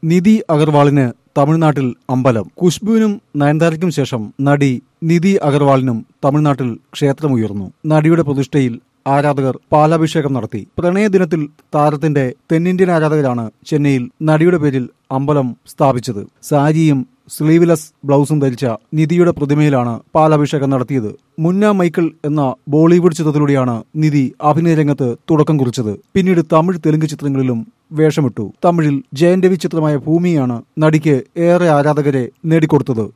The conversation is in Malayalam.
നിധി അഗർവാളിന് തമിഴ്നാട്ടിൽ അമ്പലം കുഷ്ബുവിനും നയൻതാരയ്ക്കും ശേഷം നടി നിധി അഗർവാളിനും തമിഴ്നാട്ടിൽ ക്ഷേത്രമുയർന്നു നടിയുടെ പ്രതിഷ്ഠയിൽ ആരാധകർ പാലാഭിഷേകം നടത്തി പ്രണയദിനത്തിൽ താരത്തിന്റെ തെന്നിന്ത്യൻ ആരാധകരാണ് ചെന്നൈയിൽ നടിയുടെ പേരിൽ അമ്പലം സ്ഥാപിച്ചത് സാരിയും സ്ലീവ്ലെസ് ബ്ലൗസും ധരിച്ച നിധിയുടെ പ്രതിമയിലാണ് പാലാഭിഷേകം നടത്തിയത് മുന്ന മൈക്കിൾ എന്ന ബോളിവുഡ് ചിത്രത്തിലൂടെയാണ് നിധി അഭിനയ രംഗത്ത് തുടക്കം കുറിച്ചത് പിന്നീട് തമിഴ് തെലുങ്ക് ചിത്രങ്ങളിലും വേഷമിട്ടു തമിഴിൽ ജയൻ രവി ചിത്രമായ ഭൂമിയാണ് നടിക്ക് ഏറെ ആരാധകരെ നേടിക്കൊടുത്തത്